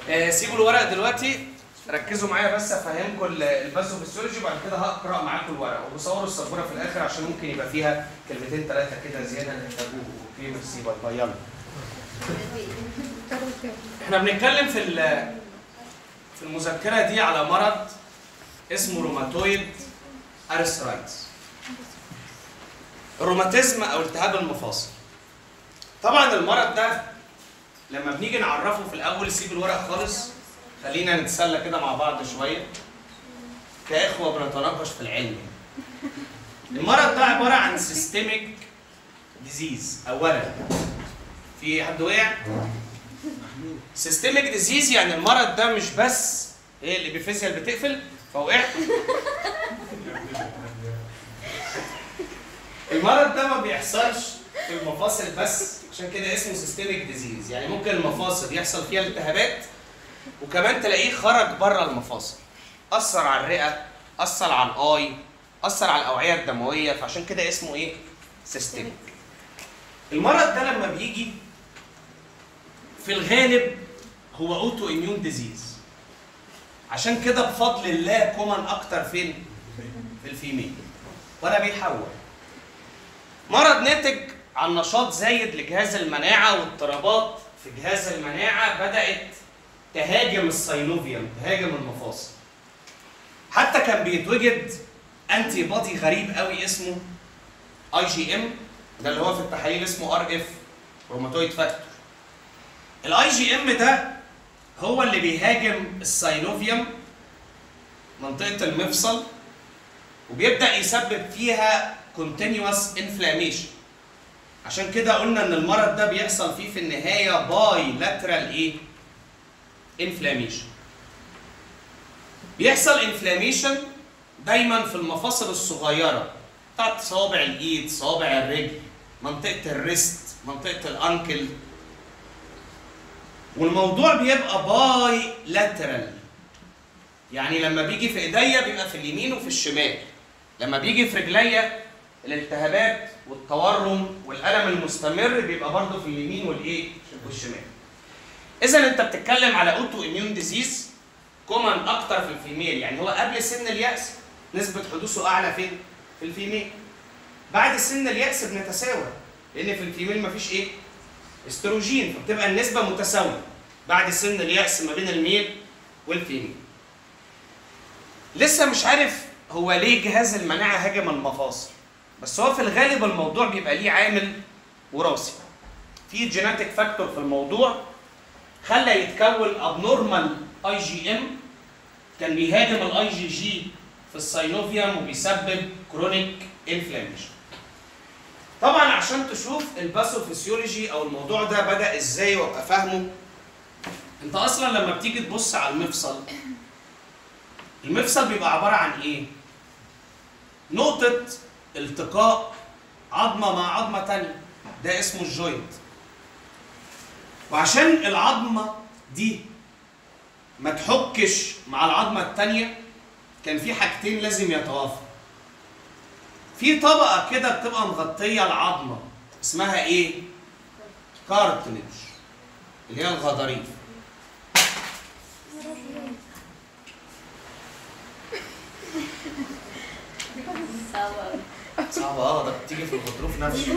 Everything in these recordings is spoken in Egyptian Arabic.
آه، سيبوا الورق دلوقتي ركزوا معايا بس افهمكم ال- الباثوفيسيولوجي وبعد كده هقرا معاكم الورق وبصوروا السبوره في الاخر عشان ممكن يبقى فيها كلمتين ثلاثه كده زياده نحتاجوه اوكي ميرسي باي باي يلا احنا بنتكلم في ال- في المذكره دي على مرض اسمه روماتويد ارثرايتس الروماتيزم او التهاب المفاصل طبعا المرض ده لما بنيجي نعرفه في الاول سيب الورق خالص خلينا نتسلى كده مع بعض شويه كاخوه بنتناقش في العلم المرض ده عباره عن سيستميك ديزيز اولا في حد وقع سيستميك ديزيز يعني المرض ده مش بس ايه اللي بفيزيال بتقفل فوقعت المرض ده ما بيحصلش في المفاصل بس عشان كده اسمه سيستميك ديزيز يعني ممكن المفاصل يحصل فيها التهابات وكمان تلاقيه خرج بره المفاصل اثر على الرئه اثر على الاي اثر على الاوعيه الدمويه فعشان كده اسمه ايه سيستميك المرض ده لما بيجي في الغالب هو اوتو اميون ديزيز عشان كده بفضل الله كومن اكتر فين في الفيميل ولا بيحول مرض ناتج عن نشاط زايد لجهاز المناعه واضطرابات في جهاز المناعه بدات تهاجم السينوفيوم تهاجم المفاصل حتى كان بيتوجد انتي بودي غريب قوي اسمه اي جي ام ده اللي هو في التحاليل اسمه ار اف روماتويد فاكتور الاي جي ام ده هو اللي بيهاجم السينوفيوم منطقه المفصل وبيبدا يسبب فيها continuous inflammation عشان كده قلنا ان المرض ده بيحصل فيه في النهايه باي لاترال ايه انفلاميشن بيحصل انفلاميشن دايما في المفاصل الصغيره بتاعت صوابع الايد صوابع الرجل منطقه الريست منطقه الانكل والموضوع بيبقى باي لاترال يعني لما بيجي في ايديا بيبقى في اليمين وفي الشمال لما بيجي في رجليا الالتهابات والتورم والالم المستمر بيبقى برضه في اليمين والايه والشمال اذا انت بتتكلم على اوتو اميون ديزيز كومن اكتر في الفيميل يعني هو قبل سن الياس نسبه حدوثه اعلى فين في الفيميل بعد سن الياس بنتساوى لان في الفيميل مفيش ايه استروجين فبتبقى النسبه متساويه بعد سن الياس ما بين الميل والفيميل لسه مش عارف هو ليه جهاز المناعه هاجم المفاصل بس هو في الغالب الموضوع بيبقى ليه عامل وراثي في جيناتيك فاكتور في الموضوع خلى يتكون ابنورمال اي جي ام كان بيهاجم الاي جي جي في السينوفيوم وبيسبب كرونيك انفلاميشن طبعا عشان تشوف الباثوفيسيولوجي او الموضوع ده بدا ازاي وابقى فاهمه انت اصلا لما بتيجي تبص على المفصل المفصل بيبقى عباره عن ايه نقطه التقاء عظمه مع عظمه تانية ده اسمه الجوينت وعشان العظمه دي ما تحكش مع العظمه التانية كان في حاجتين لازم يتوافقوا في طبقه كده بتبقى مغطيه العظمه اسمها ايه كارتلج اللي هي الغضاريف صعبة صعبه اه ده بتيجي في الغضروف نفسه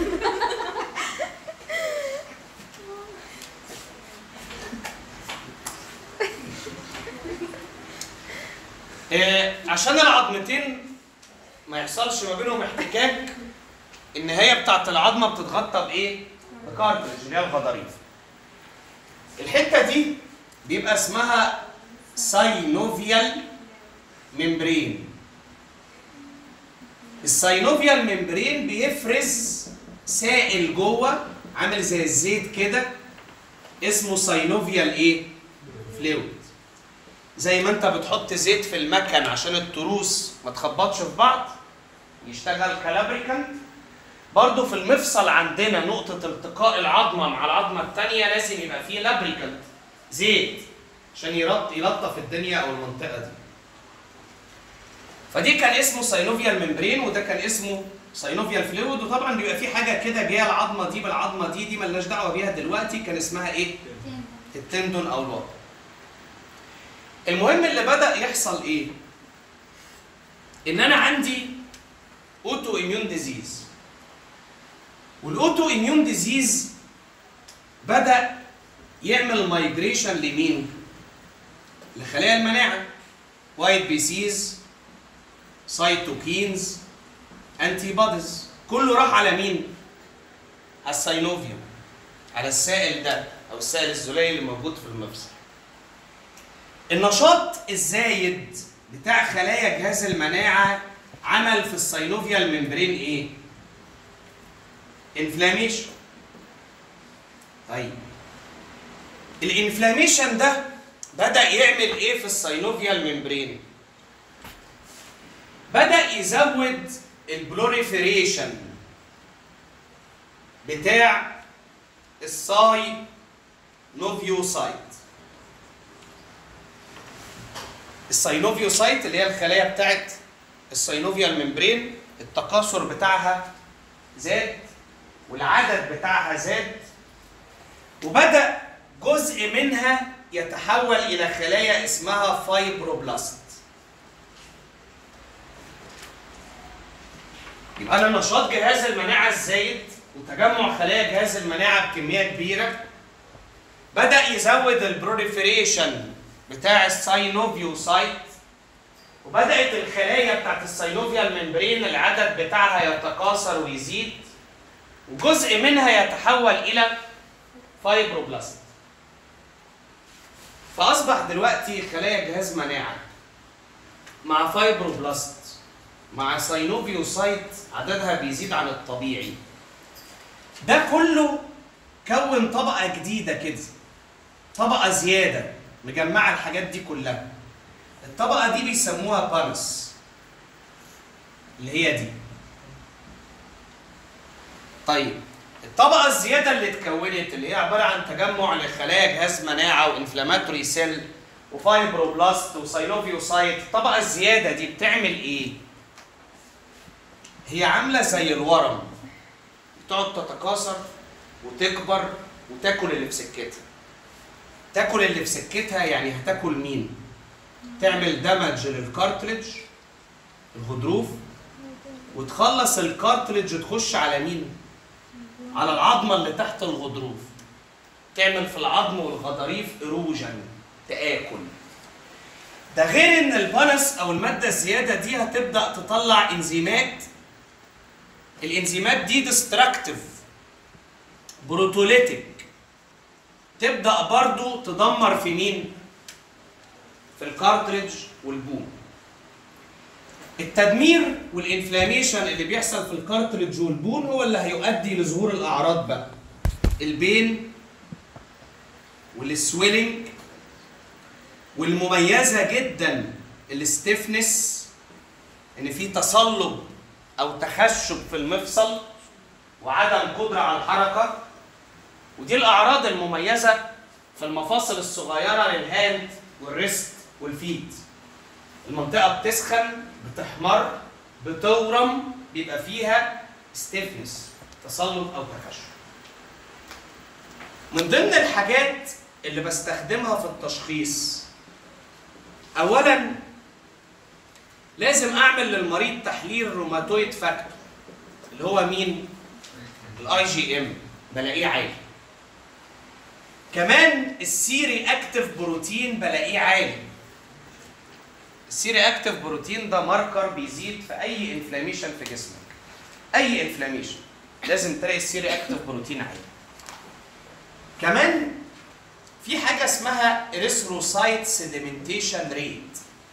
آه، عشان العظمتين ما يحصلش ما بينهم احتكاك النهايه بتاعت العظمه بتتغطى بايه؟ بكارتريج اللي هي الغضاريف. الحته دي بيبقى اسمها ساينوفيال ممبرين. الساينوفيال ممبرين بيفرز سائل جوه عامل زي الزيت كده اسمه ساينوفيال ايه؟ فلويد. زي ما انت بتحط زيت في المكن عشان التروس ما تخبطش في بعض يشتغل كلابريكانت برضو في المفصل عندنا نقطة التقاء العظمة مع العظمة التانية لازم يبقى فيه لابريكانت زيت عشان يرط يلطف الدنيا او المنطقة دي فدي كان اسمه ساينوفيال ممبرين وده كان اسمه ساينوفيال فلويد وطبعا بيبقى في حاجة كده جاية العظمة دي بالعظمة دي دي ملناش دعوة بيها دلوقتي كان اسمها ايه؟ التندون او الوتر المهم اللي بدا يحصل ايه ان انا عندي اوتو اميون ديزيز والاوتو اميون ديزيز بدا يعمل مايجريشن لمين لخلايا المناعه وايت بي سيز سايتوكينز انتي بوديز كله راح على مين على الساينوفيوم على السائل ده او السائل الزلالي اللي موجود في المفصل النشاط الزايد بتاع خلايا جهاز المناعه عمل في الساينوفيال ممبرين ايه انفلاميشن طيب الانفلاميشن ده بدا يعمل ايه في الساينوفيال ممبرين بدا يزود البلوريفيريشن بتاع الساي نوفيوسايت الساينوفيوسايت اللي هي الخلايا بتاعت الساينوفيال ممبرين التكاثر بتاعها زاد والعدد بتاعها زاد وبدأ جزء منها يتحول إلى خلايا اسمها فايبروبلاست يبقى أنا نشاط جهاز المناعة الزايد وتجمع خلايا جهاز المناعة بكمية كبيرة بدأ يزود البروليفريشن بتاع الساينوفيوسايت وبدأت الخلايا بتاعت الساينوفيال ممبرين العدد بتاعها يتكاثر ويزيد وجزء منها يتحول إلى فايبروبلاست فأصبح دلوقتي خلايا جهاز مناعة مع فايبروبلاست مع ساينوفيوسايت عددها بيزيد عن الطبيعي ده كله كون طبقة جديدة كده طبقة زيادة مجمعة الحاجات دي كلها الطبقة دي بيسموها بانس اللي هي دي طيب الطبقة الزيادة اللي اتكونت اللي هي عبارة عن تجمع لخلايا جهاز مناعة وانفلاماتوري سيل وفايبروبلاست وساينوفيوسايت الطبقة الزيادة دي بتعمل ايه؟ هي عاملة زي الورم بتقعد تتكاثر وتكبر وتاكل اللي في سكتها تاكل اللي في سكتها يعني هتاكل مين؟ تعمل دمج للكارتلج الغضروف وتخلص الكارتلج تخش على مين؟ على العظمه اللي تحت الغضروف تعمل في العظم والغضاريف اروجن تاكل ده غير ان البانس او الماده الزياده دي هتبدا تطلع انزيمات الانزيمات دي ديستراكتيف بروتوليتيك تبدا برضو تدمر في مين في الكارتريج والبوم التدمير والانفلاميشن اللي بيحصل في الكارتريج والبون هو اللي هيؤدي لظهور الاعراض بقى البين والسويلنج والمميزه جدا الستيفنس ان في تصلب او تخشب في المفصل وعدم قدره على الحركه ودي الاعراض المميزه في المفاصل الصغيره للهاند والريست والفيت المنطقه بتسخن بتحمر بتورم بيبقى فيها ستيفنس تصلب او تخشب من ضمن الحاجات اللي بستخدمها في التشخيص اولا لازم اعمل للمريض تحليل روماتويد فاكتور اللي هو مين الاي جي ام بلاقيه عالي كمان السيري اكتف بروتين بلاقيه عالي السيري اكتف بروتين ده ماركر بيزيد في اي انفلاميشن في جسمك اي انفلاميشن لازم تلاقي السيري اكتف بروتين عالي كمان في حاجه اسمها اريثروسايت سيديمنتيشن ريت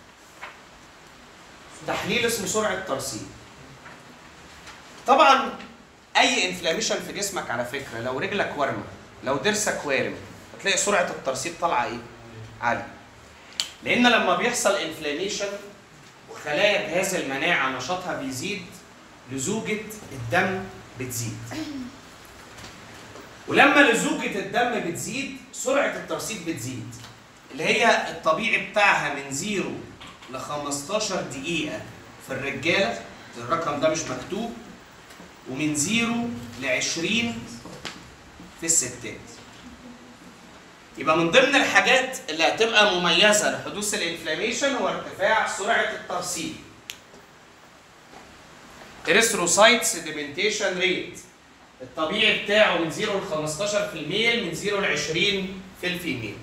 تحليل اسمه سرعه ترسيب طبعا اي انفلاميشن في جسمك على فكره لو رجلك ورمه لو ضرسك وارم هتلاقي سرعه الترسيب طالعه ايه عاليه لان لما بيحصل انفلاميشن وخلايا جهاز المناعه نشاطها بيزيد لزوجه الدم بتزيد ولما لزوجه الدم بتزيد سرعه الترسيب بتزيد اللي هي الطبيعي بتاعها من 0 ل 15 دقيقه في الرجاله الرقم ده مش مكتوب ومن 0 ل 20 في الستات يبقى من ضمن الحاجات اللي هتبقى مميزه لحدوث الانفلاميشن هو ارتفاع سرعه الترسيب اريثروسايت سيديمنتيشن ريت الطبيعي بتاعه من 0 ل 15 في الميل من 0 ل 20 في الفيميل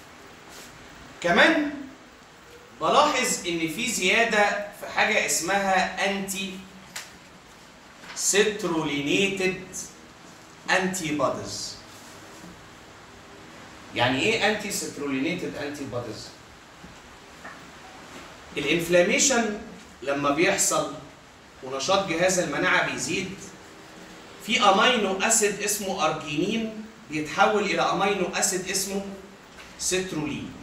كمان بلاحظ ان في زياده في حاجه اسمها انتي سترولينيتد انتي بوديز يعني ايه انتي سترولينيتد انتي بوديز الانفلاميشن لما بيحصل ونشاط جهاز المناعه بيزيد في امينو اسيد اسمه ارجينين بيتحول الى امينو اسيد اسمه سترولين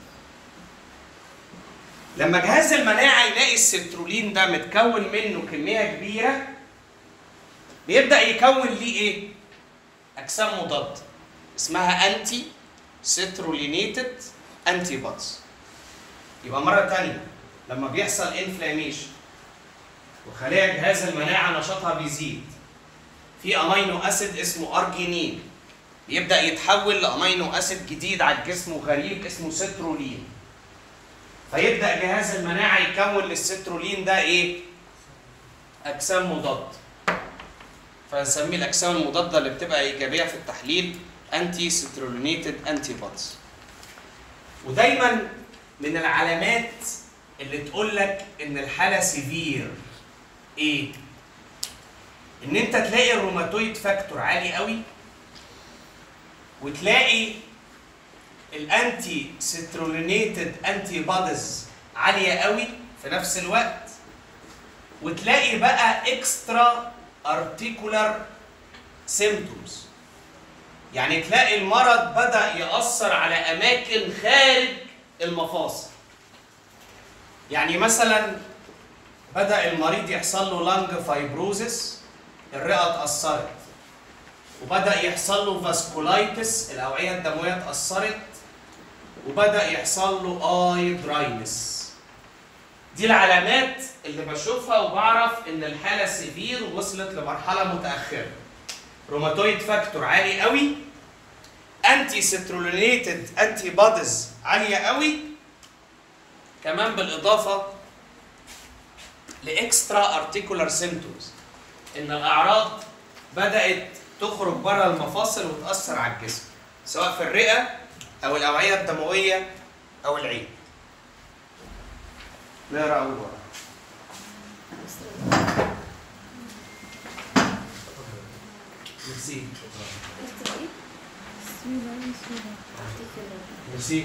لما جهاز المناعه يلاقي السترولين ده متكون منه كميه كبيره بيبدا يكون ليه ايه اجسام مضاده اسمها انتي سترولينيتد انتي بودز يبقى مره ثانيه لما بيحصل انفلاميشن وخلايا جهاز المناعه نشاطها بيزيد في امينو اسيد اسمه ارجينين يبدا يتحول لامينو اسيد جديد على الجسم وغريب اسمه سترولين فيبدا جهاز المناعه يكون للسترولين ده ايه اجسام مضاده فنسميه الاجسام المضاده اللي بتبقى ايجابيه في التحليل انتي سترولينيتد انتي بودز ودايما من العلامات اللي تقول لك ان الحاله سيفير ايه ان انت تلاقي الروماتويد فاكتور عالي قوي وتلاقي الانتي سترولينيتد انتي بوديز عاليه قوي في نفس الوقت وتلاقي بقى اكسترا ارتيكولار سيمتومز يعني تلاقي المرض بدا ياثر على اماكن خارج المفاصل يعني مثلا بدا المريض يحصل له لانج فايبروزس الرئه اتاثرت وبدا يحصل له فاسكولايتس الاوعيه الدمويه اتاثرت وبدا يحصل له اي دراينس دي العلامات اللي بشوفها وبعرف ان الحاله سيفير وصلت لمرحله متاخره روماتويد فاكتور عالي قوي انتي سترولينيتد انتي بوديز عاليه قوي كمان بالاضافه لاكسترا ارتيكولار سيمتومز ان الاعراض بدات تخرج بره المفاصل وتاثر على الجسم سواء في الرئه او الاوعيه الدمويه او العين نقرا اول ورقه ميرسي ميرسي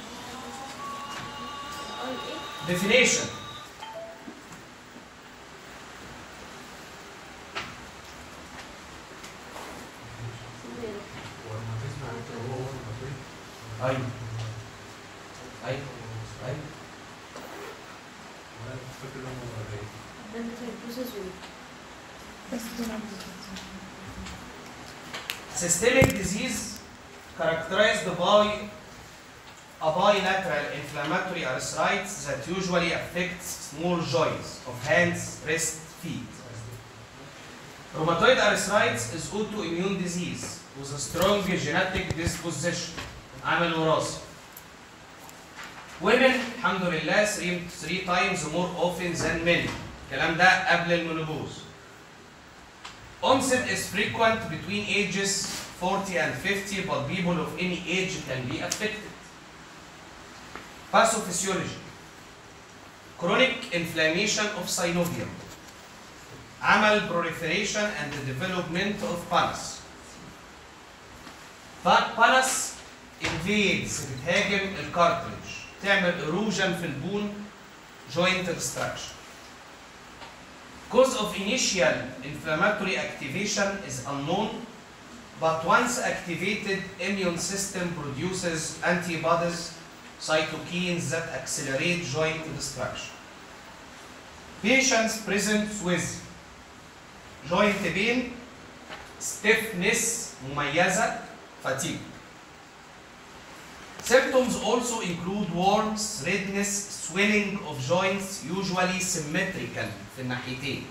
definition ايوه ايوه ايوه systemic disease characterized by a bilateral inflammatory arthritis that usually affects small joints of hands, wrist, feet. Rheumatoid arthritis is autoimmune disease with a strong genetic disposition عامل وراثي. Women الحمد لله three, three times more often than men. الكلام ده قبل المنوبوز. Onset is frequent between ages 40 and 50 but people of any age can be affected. Pathophysiology Chronic inflammation of synovium عمل proliferation and the development of pus pus invades بتهاجم الكارتريج تعمل erosion في البون joint destruction Cause of initial inflammatory activation is unknown, but once activated, immune system produces antibodies, cytokines that accelerate joint destruction. Patients present with joint pain, stiffness مميزة, fatigue. Symptoms also include warmth, redness, swelling of joints, usually symmetrical في الناحيتين.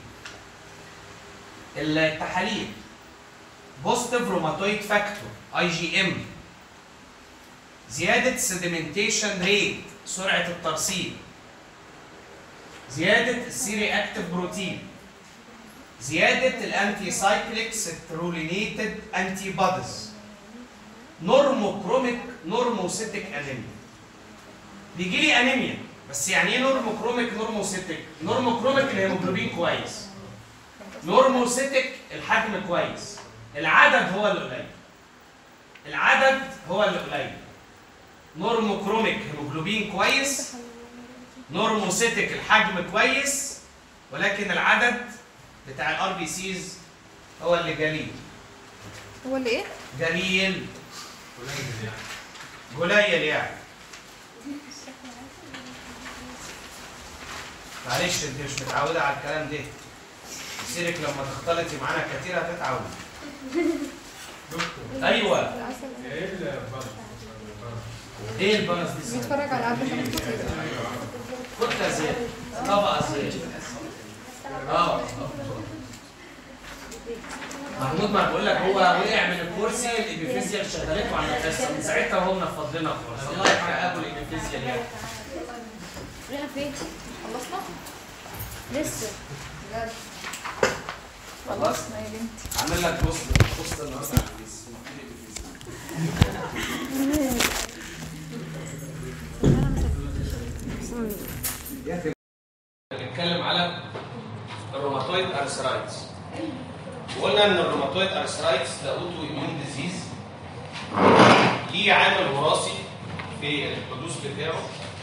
التحاليل positive rheumatoid factor IgM زياده سيديمنتيشن ريت سرعه الترسيب زياده السيري اكتيف بروتين زياده الانتي سايكليك سترولينيتد انتي بوديز نورموكروميك نورموسيتيك انيميا بيجي لي انيميا بس يعني ايه نورموكروميك نورموسيتيك نورموكروميك الهيموجلوبين كويس نورموسيتيك الحجم كويس العدد هو اللي قليل العدد هو اللي قليل نورموكروميك هيموجلوبين كويس نورموسيتيك الحجم كويس ولكن العدد بتاع الار بي سيز هو اللي جليل هو اللي ايه؟ جليل قليل يعني معلش انت مش متعوده على الكلام ده سيرك لما تختلطي معانا كتير هتتعود ايوه العسل ايه البنس دي سنة؟ بنتفرج على عبد الحميد خطيب كتله زياده طبقه زياده اه محمود ما بقول لك هو وقع من الكرسي الابيفيزيال شغلته على القصه من ساعتها وهو منفض لنا خالص الله يحرق ابو الابيفيزيال يعني رحنا فين؟ خلصنا؟ لسه بجد خلصنا يا بنتي عامل لك بوست بوست النهارده على الفيس بنتكلم على الروماتويد ارثرايتس وقلنا ان الروماتويد ارثرايتس ده اوتو اميون ديزيز ليه عامل وراثي في الحدوث بتاعه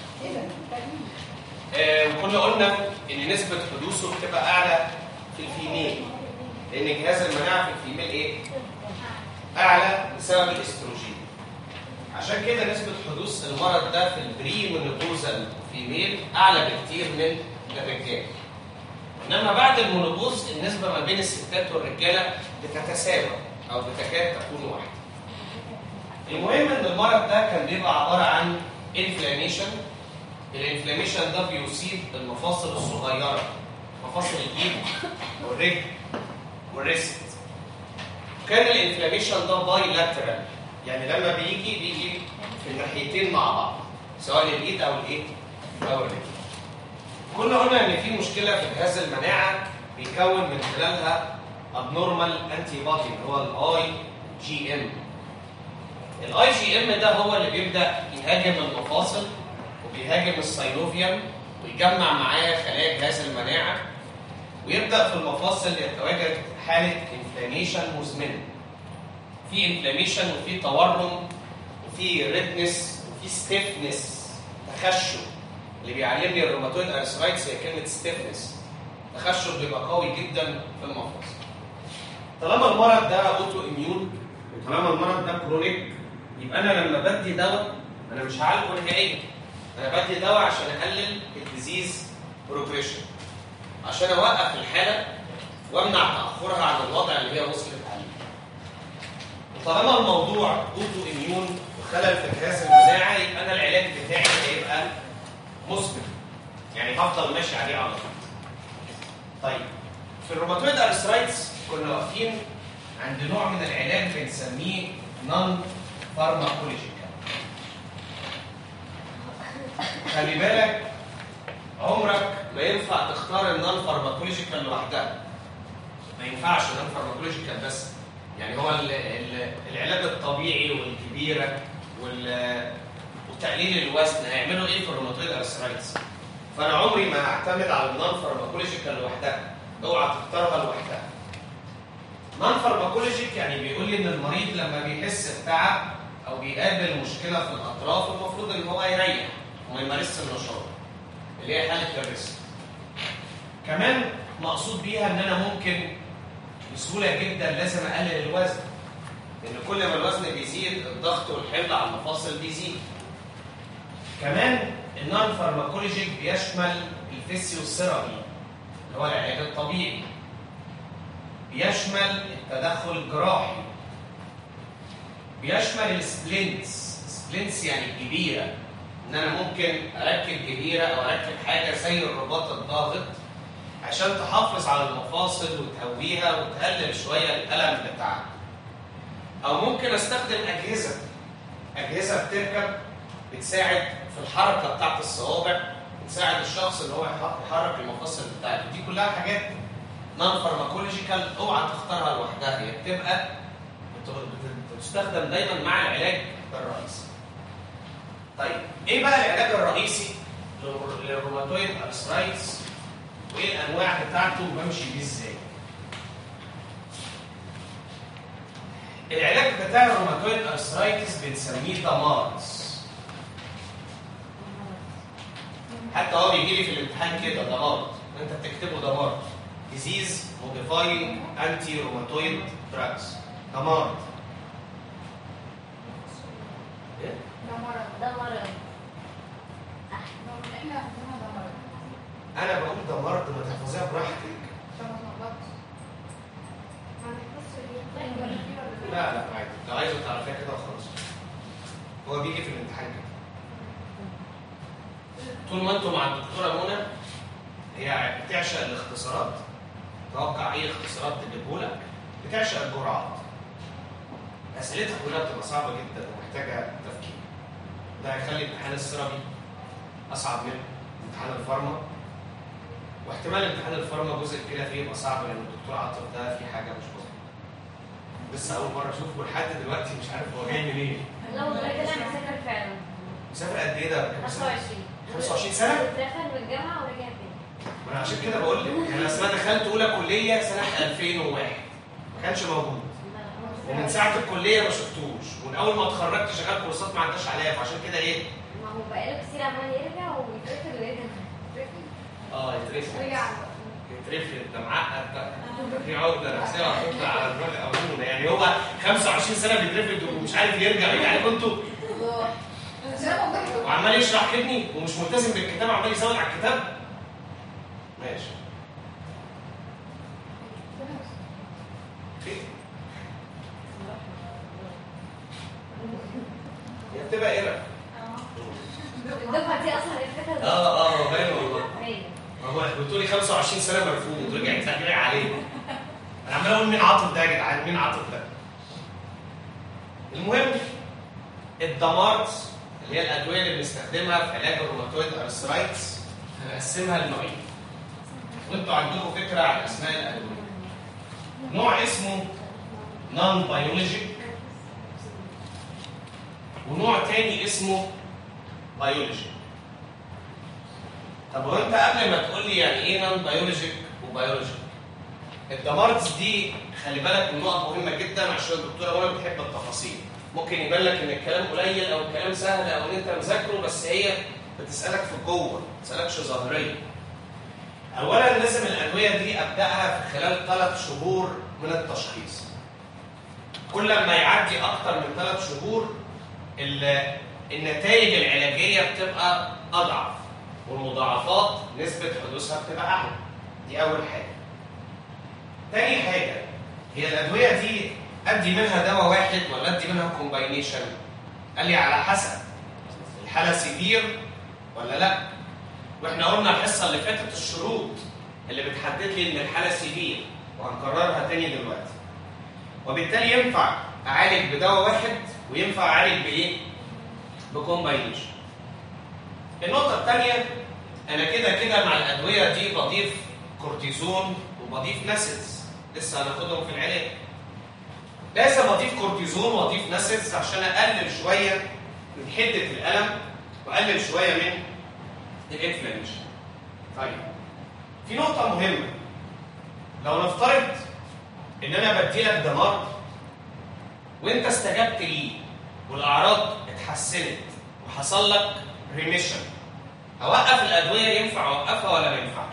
آه، وكنا قلنا ان نسبه حدوثه بتبقى اعلى في الفيميل لان جهاز المناعه في الفيميل ايه؟ اعلى بسبب الاستروجين عشان كده نسبه حدوث المرض ده في البري مونوبوزال فيميل اعلى بكتير من الرجال انما بعد المونوبوز النسبه ما بين الستات والرجاله بتتساوى او بتكاد تكون واحده المهم ان المرض ده كان بيبقى عباره عن انفلاميشن الانفلاميشن ده بيصيب المفاصل الصغيره مفاصل الايد والرجل والريست كان الانفلاميشن ده باي لاترال يعني لما بيجي بيجي في الناحيتين مع بعض سواء الايد او الايه او الرجل كنا قلنا ان في مشكله في جهاز المناعه بيكون من خلالها abnormal انتي بودي اللي هو الاي جي ام الاي جي ام ده هو اللي بيبدا يهاجم المفاصل وبيهاجم السيلوفيوم ويجمع معاه خلايا جهاز المناعه ويبدا في المفاصل يتواجد حاله انفلاميشن مزمنه في انفلاميشن وفي تورم وفي ريدنس وفي ستيفنس تخشب اللي بيعلمني الروماتويد ارثرايتس هي كلمه ستيفنس تخشب بيبقى قوي جدا في المفاصل طالما المرض ده اوتو اميون وطالما المرض ده كرونيك يبقى انا لما بدي دواء انا مش هعالجه نهائيا انا بدي دواء عشان اقلل الديزيز بروجريشن عشان اوقف الحاله وامنع تاخرها عن الوضع اللي هي وصلت عليه وطالما الموضوع اوتو اميون وخلل في جهاز المناعه يبقى انا العلاج بتاعي هيبقى مثبت يعني هفضل ماشي عليه على طول طيب في الروماتويد ارثرايتس كنا واقفين عند نوع من العلاج بنسميه نون فارماكولوجيكال خلي بالك عمرك ما ينفع تختار النون فارماكولوجيكال لوحدها ما ينفعش نون فارماكولوجيكال بس يعني هو ال ال العلاج الطبيعي والكبيره وال وتقليل الوزن هيعملوا ايه في الروماتويد ارثرايتس فانا عمري ما هعتمد على النون فارماكولوجيكال لوحدها اوعى تختارها لوحدها نون فارماكولوجيك يعني بيقول لي ان المريض لما بيحس بتعب او بيقابل مشكله في الاطراف المفروض ان هو يريح وما يمارسش النشاط اللي هي حاله الريسك كمان مقصود بيها ان انا ممكن بسهوله جدا لازم اقلل الوزن لان كل ما الوزن بيزيد الضغط والحمل على المفاصل بيزيد كمان النون فارماكولوجيك بيشمل الفيسيوثيرابي اللي هو العلاج الطبيعي بيشمل التدخل الجراحي بيشمل السبلنتس سبلنتس يعني الجبيره ان انا ممكن اركب جبيره او اركب حاجه زي الرباط الضاغط عشان تحافظ على المفاصل وتهويها وتقلل شويه الالم بتاعها او ممكن استخدم اجهزه اجهزه بتركب بتساعد في الحركه بتاعت الصوابع بتساعد الشخص اللي هو يح- يحرك المفاصل بتاعته دي كلها حاجات نون فارماكولوجيكال اوعى تختارها لوحدها هي بتبقى بت- بت- بتستخدم دايما مع العلاج الرئيسي طيب ايه بقى العلاج الرئيسي للر- للروماتويد ارثرايتس وايه الانواع بتاعته وبمشي بيه ازاي العلاج بتاع الروماتويد ارثرايتس بنسميه دمارز حتى هو بيجي لي في الامتحان كده دمار انت بتكتبه دمار ديزيز موديفاينج انتي روماتويد دراجز دمار ايه ده مرض ده مرض احنا عندنا ده مرض انا بقول دمار ما تحفظيها براحتك عشان ما تغلطش لا لا عادي لو عايزه تعرفيها كده وخلاص هو بيجي في الامتحان كده طول ما انتم مع الدكتوره منى هي بتعشق الاختصارات توقع اي اختصارات تجيبه لك بتعشق الجرعات اسئلتها كلها بتبقى صعبه جدا ومحتاجه تفكير ده هيخلي امتحان السيرابي اصعب من امتحان الفارما واحتمال امتحان الفارما جزء كده فيه يبقى صعب لان الدكتور عاطف ده في حاجه مش مظبوطه لسه اول مره اشوفه لحد دلوقتي مش عارف هو جاي منين لا والله ده انا مسافر فعلا مسافر قد ايه ده؟ كام سنة؟ 25 25 سنة؟ دخل من الجامعه ورجع تاني ما انا عشان كده بقول لك يعني اصل انا دخلت اولى كليه سنه 2001 ما كانش موجود ومن ساعه الكليه ما شفتوش ومن اول ما اتخرجت شغال كورسات ما عداش عليا فعشان كده ايه؟ ما هو بقاله كتير عمال يرجع ويترفض ويرجع اه يترفد رجع يترفد ده معقد بقى في عقده نفسيه هتطلع على الراجل او يعني هو 25 سنه بيترفد ومش عارف يرجع يعني كنتوا الله بس انا والله وعمال يشرح كدني ومش ملتزم بالكتاب عمال يزود على الكتاب ماشي خير هي بتبقى ايه الدفعه دي اصلا الفكره اه اه باين والله باين. هو بتقولي 25 سنه مرفوض ورجعت تجري عليه انا عمال اقول مين عاطف ده يا جدعان مين عاطف ده المهم الدمارت اللي هي الادويه اللي بنستخدمها في علاج الروماتويد ارثرايتس هنقسمها لنوعين وانتوا عندكم فكره عن اسماء الادويه نوع اسمه نون بيولوجيك ونوع تاني اسمه بيولوجيك طب هو انت قبل ما تقول لي يعني ايه نون بيولوجيك وبيولوجيك الدمارتس دي خلي بالك من نقط مهمه جدا عشان الدكتوره وانا بتحب التفاصيل ممكن يبان لك ان الكلام قليل او الكلام سهل او ان انت مذاكره بس هي بتسالك في جوه ما بتسالكش ظاهريا اولا لازم الادويه دي ابداها في خلال ثلاث شهور من التشخيص كل ما يعدي اكتر من ثلاث شهور ال- النتائج العلاجيه بتبقى اضعف والمضاعفات نسبه حدوثها بتبقى اعلى دي اول حاجه تاني حاجه هي الادويه دي ادي منها دواء واحد ولا ادي منها كومباينيشن قال لي على حسب الحاله سيفير ولا لا واحنا قلنا الحصه اللي فاتت الشروط اللي بتحدد لي ان الحاله سيفير وهنكررها تاني دلوقتي وبالتالي ينفع اعالج بدواء واحد وينفع اعالج بايه بكومباينيشن النقطه الثانيه انا كده كده مع الادويه دي بضيف كورتيزون وبضيف ناسيدز لسه هناخدهم في العلاج لازم اضيف كورتيزون واضيف ناسيدز عشان اقلل شويه من حده الالم واقلل شويه من الانفلاميشن طيب في نقطه مهمه لو نفترض ان انا بديلك دمار وانت استجبت ليه والاعراض اتحسنت وحصل لك ريميشن اوقف الادويه ينفع اوقفها ولا ما ينفعش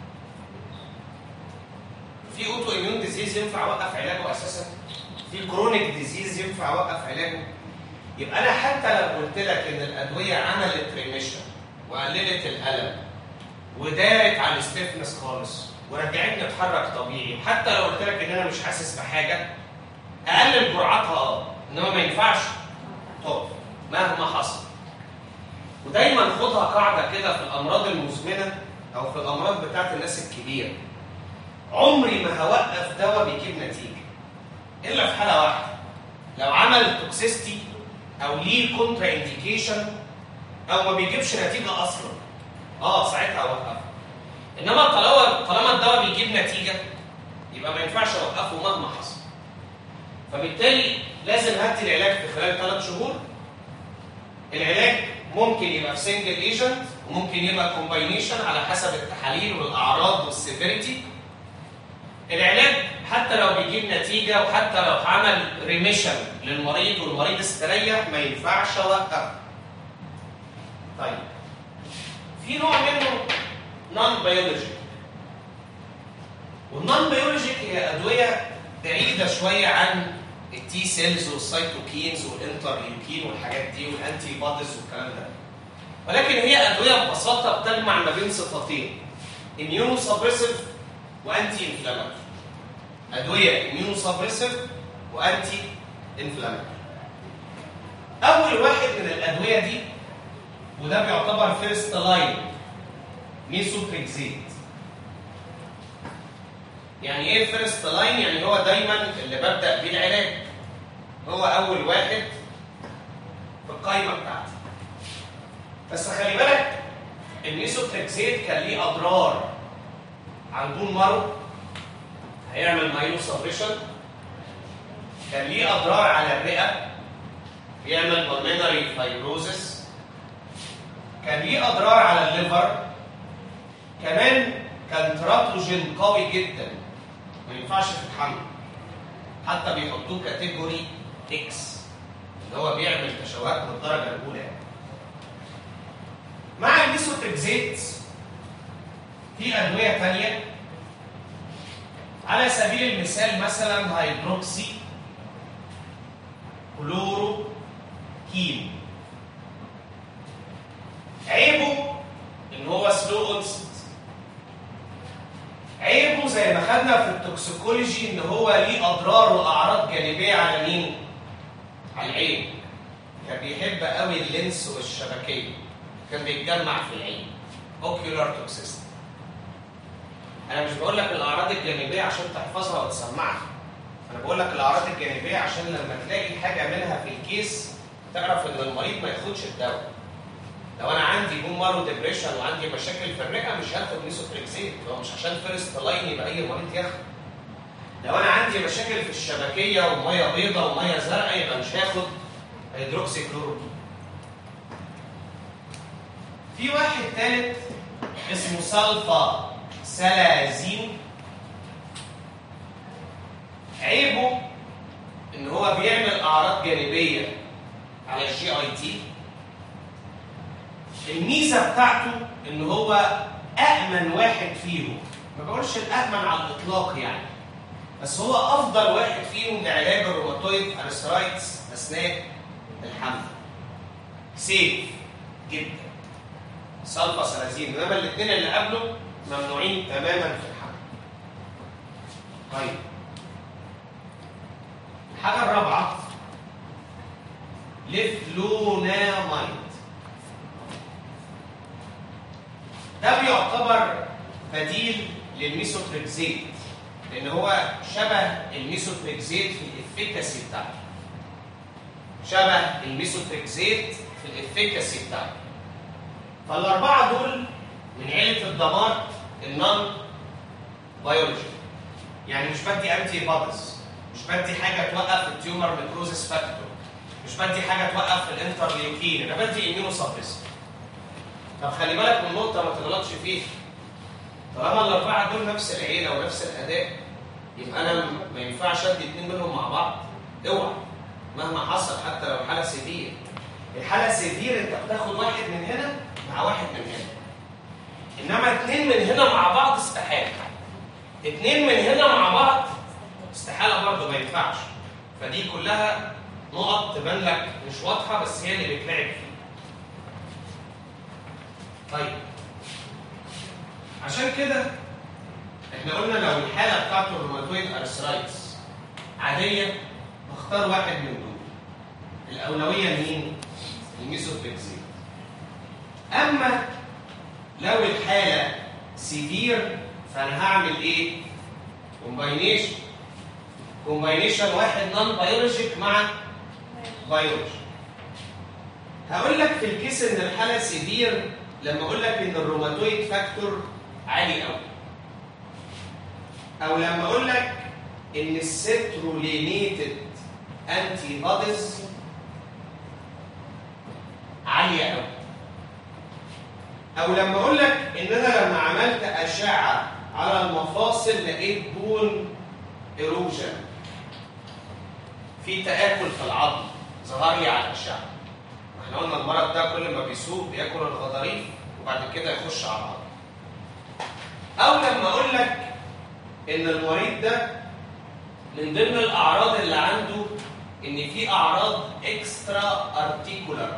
في اوتو اميون ديزيز ينفع اوقف علاجه اساسا في كرونيك ديزيز ينفع اوقف علاجه يبقى انا حتى لو قلت لك ان الادويه عملت ريميشن وقللت الالم ودارت على الستيفنس خالص ورجعتني اتحرك طبيعي حتى لو قلت لك ان انا مش حاسس بحاجه اقلل جرعاتها اه انما ما ينفعش تقف مهما حصل ودايما خدها قاعده كده في الامراض المزمنه او في الامراض بتاعت الناس الكبيره عمري ما هوقف دواء بيجيب نتيجه الا في حاله واحده لو عمل توكسيستي او ليه كونترا انديكيشن او ما بيجيبش نتيجه اصلا اه ساعتها اوقفه انما طالما طالما الدواء بيجيب نتيجه يبقى ما ينفعش اوقفه مهما حصل فبالتالي لازم هدي العلاج في خلال ثلاث شهور العلاج ممكن يبقى في سنجل ايجنت وممكن يبقى كومباينيشن على حسب التحاليل والاعراض والسيفيريتي العلاج حتى لو بيجيب نتيجه وحتى لو عمل ريميشن للمريض والمريض استريح ما ينفعش اوقفه طيب في نوع منه نون بيولوجيك والنون بيولوجيك هي ادويه بعيده شويه عن التي سيلز والسيتوكينز والانترليوكين والحاجات دي والانتي بوديز والكلام ده ولكن هي ادويه ببساطه بتجمع ما بين صفتين اميونو سبريسيف وانتي انفلاماتوري ادويه اميونو سبريسيف وانتي انفلاماتوري اول واحد من الادويه دي وده بيعتبر فيرست لاين ميسوتريكزيت يعني ايه فيرست لاين يعني هو دايما اللي ببدا بيه العلاج هو اول واحد في القائمه بتاعتي بس خلي بالك الميسوتريكزيت كان ليه اضرار عن بون مارو هيعمل مايلو سبريشن كان ليه اضرار على الرئه بيعمل pulmonary فايبروزس كان ليه اضرار على الليفر كمان كان تراتوجين قوي جدا ما ينفعش تتحمل حتى بيحطوه كاتيجوري اكس اللي هو بيعمل تشوهات من الدرجه الاولى يعني. مع الميسوتريكزيت في ادويه ثانيه على سبيل المثال مثلا هيدروكسي كلوروكين عيبه ان هو سلو اونست عيبه زي ما خدنا في التوكسيكولوجي ان هو ليه اضرار واعراض جانبيه على مين؟ على العين كان بيحب قوي اللينس والشبكيه كان بيتجمع في العين اوكيولار توكسيستي انا مش بقول لك الاعراض الجانبيه عشان تحفظها وتسمعها انا بقول لك الاعراض الجانبيه عشان لما تلاقي حاجه منها في الكيس تعرف ان المريض ما ياخدش الدواء لو انا عندي بون مارو ديبريشن وعندي مشاكل في الرئه مش هاخد ميسوتريكسيت هو مش عشان فيرست لاين يبقى اي مريض ياخد لو انا عندي مشاكل في الشبكيه وميه بيضاء وميه زرقاء يبقى مش هاخد هيدروكسي كلوروكين في واحد ثالث اسمه سلفا سلازين عيبه ان هو بيعمل اعراض جانبيه على الجي اي تي الميزه بتاعته ان هو امن واحد فيهم ما بقولش الامن على الاطلاق يعني بس هو افضل واحد فيهم لعلاج الروماتويد ارثرايتس اثناء الحمل سيف جدا سلفا سلازين انما الاثنين اللي قبله ممنوعين تماما في الحمل طيب الحاجه الرابعه لفلونامايد ده بيعتبر بديل للميسوتريكزيت لان هو شبه الميسوتريكزيت في الافيكاسي بتاعته شبه الميسوتريكزيت في الافيكاسي بتاعته فالاربعه دول من عيله الدمار النون بيولوجي يعني مش بدي انتي بوديز مش بدي حاجه توقف التيومر نيكروزيس فاكتور مش بدي حاجه توقف الانترليوكين انا بدي اميونو سبريسنت طب خلي بالك من نقطه ما تغلطش فيها طالما الاربعه دول نفس العيله ونفس الاداء يبقى انا ما ينفعش ادي اثنين منهم مع بعض اوعى مهما حصل حتى لو حاله سيفير الحاله سيفير انت بتاخد واحد من هنا مع واحد من هنا انما اثنين من هنا مع بعض استحاله اثنين من هنا مع بعض استحاله برضه ما ينفعش فدي كلها نقط تبان لك مش واضحه بس هي اللي بتلعب فيه طيب عشان كده احنا قلنا لو الحاله بتاعته الروماتويد ارثرايتس عاديه بختار واحد من دول الاولويه مين؟ الميسوفليكسين اما لو الحاله سيفير فانا هعمل ايه؟ كومباينيشن كومباينيشن واحد نون بيولوجيك مع بيولوجي هقول لك في الكيس ان الحاله سيفير لما اقول لك ان الروماتويد فاكتور عالي قوي او لما اقول لك ان السيترولينيتد انتي بوديز عاليه قوي او لما اقول لك ان انا لما عملت اشعه على المفاصل لقيت بون ايروجن في تاكل في العظم ظهر لي على الاشعه احنا قلنا المرض ده كل ما بيسوق بياكل الغضاريف وبعد كده يخش على العظم او لما اقول لك ان المريض ده من ضمن الاعراض اللي عنده ان في اعراض اكسترا ارتيكولار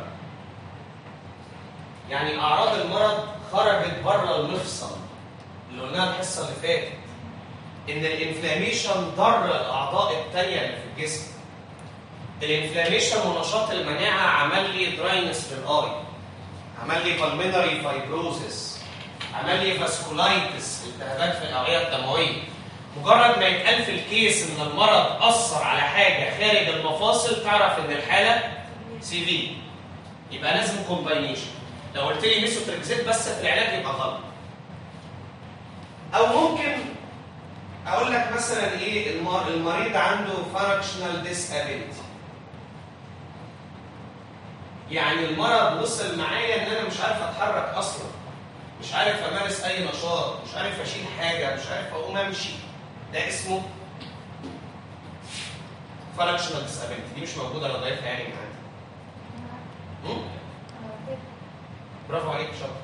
يعني اعراض المرض خرجت بره المفصل اللي قلناها الحصه اللي فاتت ان الانفلاميشن ضر الاعضاء التانيه اللي في الجسم الانفلاميشن ونشاط المناعه عمل لي دراينس في الاي عمل لي بالمينري فايبروزس عمل لي فاسكولايتس التهابات في الاوعيه الدمويه مجرد ما يتقال في الكيس ان المرض اثر على حاجه خارج المفاصل تعرف ان الحاله سي في يبقى لازم كومباينيشن لو قلت لي ميسوتريكزيت بس في العلاج يبقى غلط او ممكن اقول لك مثلا ايه المر- المريض عنده فانكشنال ديسابيلتي يعني المرض وصل معايا ان انا مش عارف اتحرك اصلا مش عارف امارس اي نشاط مش عارف اشيل حاجه مش عارف اقوم امشي ده اسمه فانكشنال ديسابيلتي دي مش موجوده لو ضايفها يعني معانا هم؟ برافو عليك شاطر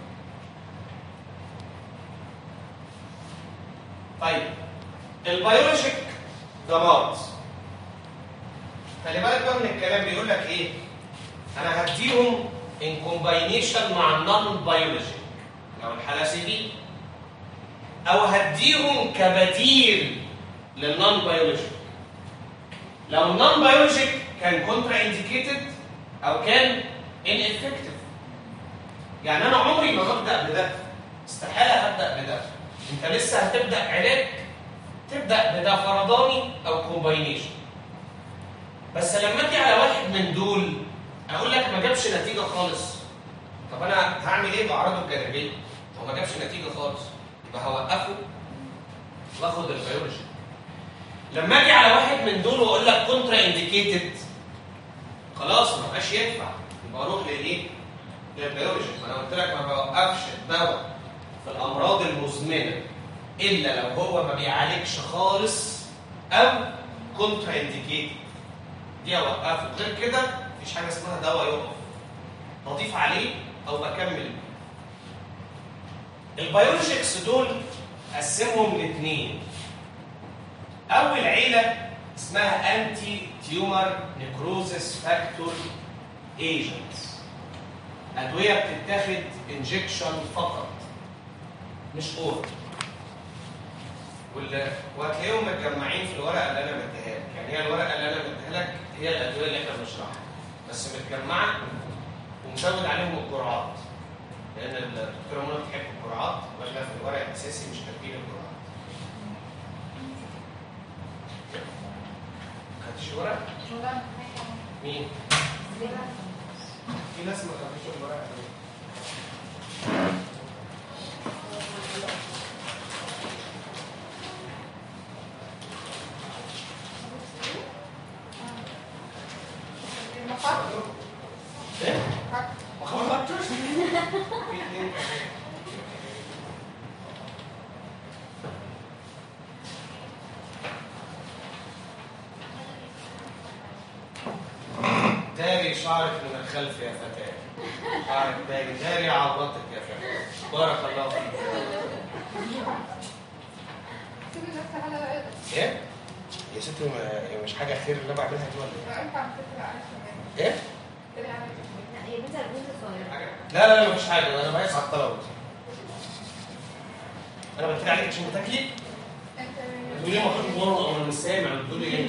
طيب البيولوجيك ضمات خلي بالك بقى من الكلام بيقول لك ايه انا هديهم ان كومباينيشن مع النون بيولوجيك لو الحاله سي في او هديهم كبديل للنون بيولوجيك لو النون بيولوجيك كان كونترا انديكيتد او كان ان افكتيف يعني انا عمري ما ببدا بده استحاله هبدا بده انت لسه هتبدا علاج تبدا بده فرداني او كومباينيشن بس لما اجي على واحد من دول اقول لك ما جابش نتيجه خالص طب انا هعمل ايه باعراضه الجانبيه هو ما جابش نتيجه خالص يبقى هوقفه واخد البيولوجي لما اجي على واحد من دول واقول لك كونترا انديكيتد خلاص ما بقاش ينفع يبقى اروح للايه؟ للبيولوجي ما انا قلت لك ما بوقفش الدواء في الامراض المزمنه الا لو هو ما بيعالجش خالص او كونترا انديكيتد دي اوقفه غير كده مفيش حاجه اسمها دواء يقف بضيف عليه او بكمل البيولوجيكس دول قسمهم لاثنين اول عيله اسمها انتي تيومر نيكروزس فاكتور ايجنتس ادويه بتتاخد انجكشن فقط مش اورال وال- وهتلاقيهم متجمعين في الورقه اللي انا مديها لك يعني هي الورقه اللي انا مديها لك هي الادويه اللي احنا بنشرحها بس متجمعه ومزود عليهم الجرعات لان الدكتوره منى بتحب الجرعات واحنا في الورق الاساسي مش كاتبين الجرعات خدتش الورق؟ شغلانة مين؟ في ناس ما خدتش الورق المخاط ايه؟ ما خدتوش؟ في اتنين داري شعرك من الخلف يا فتاة شعرك داري داري عورتك يا فتاة بارك الله فيك سيبي نفسي على رأيك ايه؟ يا ستي ما- هي مش حاجة خير اللي انا بعملها دي ولا لا ينفع تفرق عليك كمان ايه؟ ايه؟ تفرق عليك لا هي بنت البنت الصغيرة لا لا لا مفيش حاجة انا بقيس على الطلبة انا بتكلم عليك عشان بتاكلي انت بتقولي لي المفروض والله انا مش سامع بتقولي ايه؟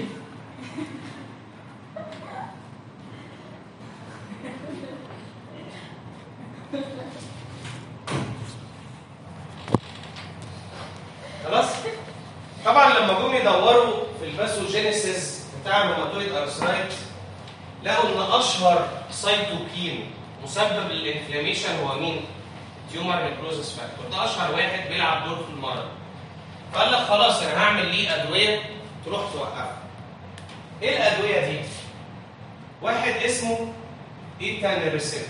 خلاص؟ طبعا لما جم يدوروا في الباثوجينيسيس بتاع الروماتويد ارثرايت لقوا ان اشهر سايتوكين مسبب للانفلاميشن هو مين؟ تيومر نيكروزس فاكتور ده اشهر واحد بيلعب دور في المرض فقال لك خلاص انا هعمل ليه ادويه تروح توقفه ايه الادويه دي؟ واحد اسمه ايتانيرسبت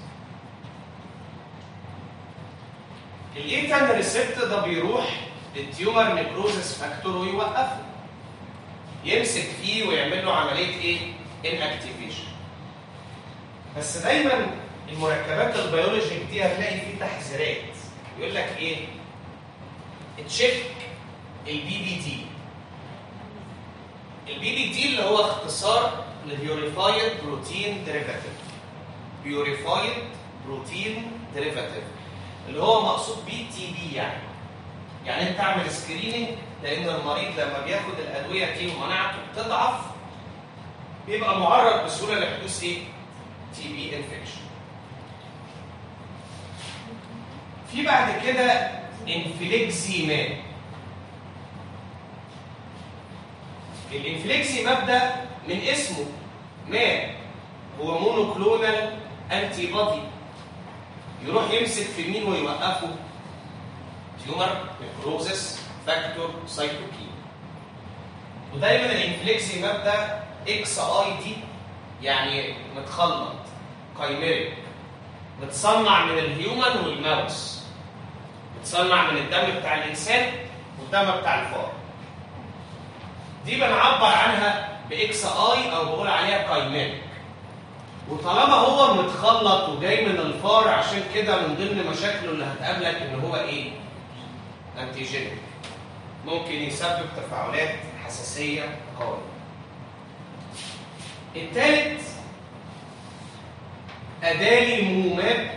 الايتانيرسبت ده بيروح للتيومر نيكروزس فاكتور ويوقفه يمسك فيه ويعمل له عمليه ايه؟ انكتيفيشن بس دايما المركبات البيولوجيك دي هتلاقي فيه تحذيرات يقول لك ايه؟ تشيك البي بي دي البي بي دي اللي هو اختصار لبيوريفايد بروتين ديريفاتيف بيوريفايد بروتين ديريفاتيف اللي هو مقصود بيه تي بي يعني يعني انت اعمل سكريننج لان المريض لما بياخد الادويه دي ومناعته بتضعف بيبقى معرض بسهوله لحدوث ايه؟ تي بي انفكشن. في بعد كده انفليكسيماب. الانفليكسيماب ده من اسمه ما هو مونوكلونال انتي بودي يروح يمسك في مين ويوقفه؟ تيومر نيكروزس فاكتور سايتوكين. ودايما الانفليكسيماب ده اكس اي دي يعني متخلط كايميريك متصنع من الهيومن والماوس متصنع من الدم بتاع الانسان والدم بتاع الفار دي بنعبر عنها باكس اي او بقول عليها كايميريك وطالما هو متخلط وجاي من الفار عشان كده من ضمن مشاكله اللي هتقابلك ان هو ايه؟ انتيجينيك ممكن يسبب تفاعلات حساسيه قويه الثالث أدالي موماب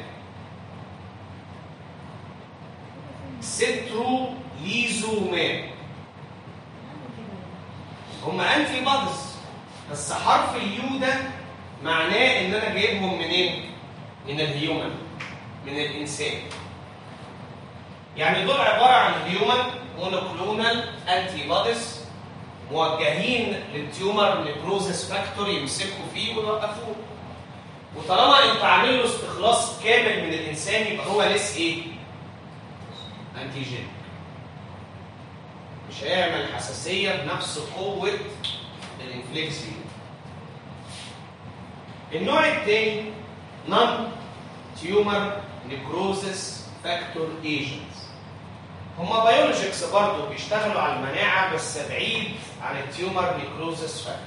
سترو ليزوماب هم انتي بادز بس حرف اليو ده معناه ان انا جايبهم منين؟ من الهيومن من الانسان يعني دول عباره عن هيومن مونوكلونال انتي بوديز موجهين للتيومر نيكروزس فاكتور يمسكوا فيه ويوقفوه وطالما انت عامل له استخلاص كامل من الانسان يبقى هو لسه ايه؟ انتيجين مش هيعمل حساسيه بنفس قوه الانفليكسي النوع الثاني نون تيومر نيكروزس فاكتور ايجنتس هما بيولوجيكس برضه بيشتغلوا على المناعه بس بعيد عن التيومر نيكروزس فاكتور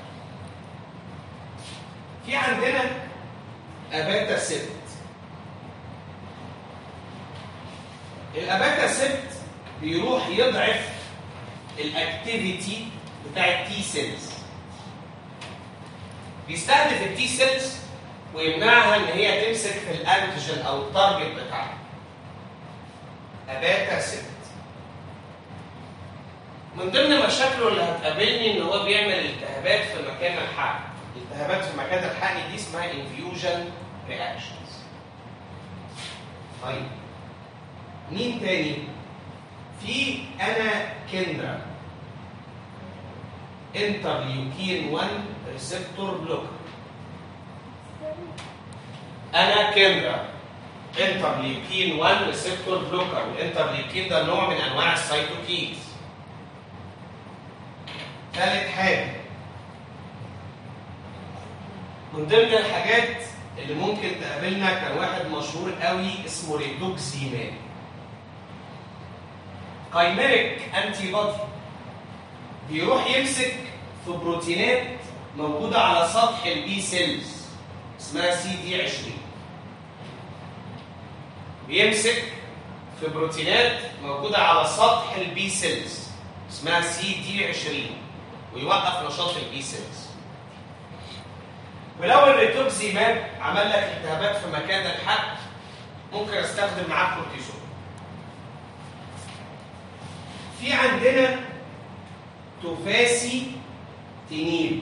في عندنا اباتا سبت الاباتا سبت بيروح يضعف الاكتيفيتي بتاع التي سيلز بيستهدف التي سيلز ويمنعها ان هي تمسك في الانتيجين او التارجت بتاعها اباتا سبت من ضمن مشاكله اللي هتقابلني ان هو بيعمل التهابات في مكان الحقن التهابات في مكان الحقن دي اسمها انفيوجن رياكشنز طيب مين تاني في انا كندرا انترليوكين 1 ريسبتور بلوكر انا كندرا انترليوكين 1 ريسبتور بلوكر الانترليوكين ده نوع من انواع السيتوكينز ثالث حاجه من ضمن الحاجات اللي ممكن تقابلنا كان واحد مشهور قوي اسمه ريدوكسيمان كايميريك انتي بودي بيروح يمسك في بروتينات موجوده على سطح البي سيلز اسمها سي دي 20 بيمسك في بروتينات موجوده على سطح البي سيلز اسمها سي دي 20 ويوقف نشاط البي سيلز ولو الريتوكسيماب عمل لك التهابات في مكان الحق ممكن استخدم معاه كورتيزون في عندنا تفاسي تنين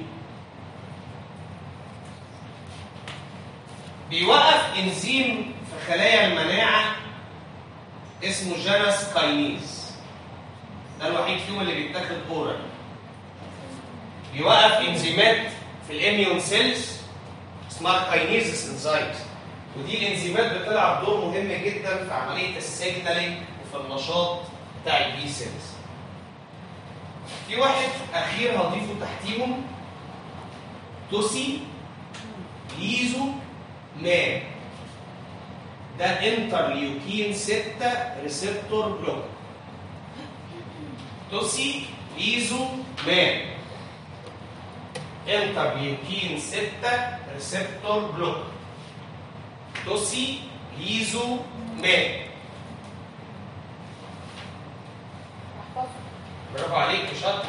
بيوقف انزيم في خلايا المناعه اسمه جانس كاينيز ده الوحيد فيهم اللي بيتاخد اورال بيوقف انزيمات في الاميون سيلز اسمها كاينيزس انزايمز ودي الانزيمات بتلعب دور مهم جدا في عمليه السيجنالينج وفي النشاط بتاع البي سيلز في واحد اخير هضيفه تحتيهم توسي ليزو مان ده انترليوكين 6 ريسبتور بلوك توسي ليزو مان انترليوكين 6 ريسبتور بلوك توسي ليزو مان برافو عليك شاطر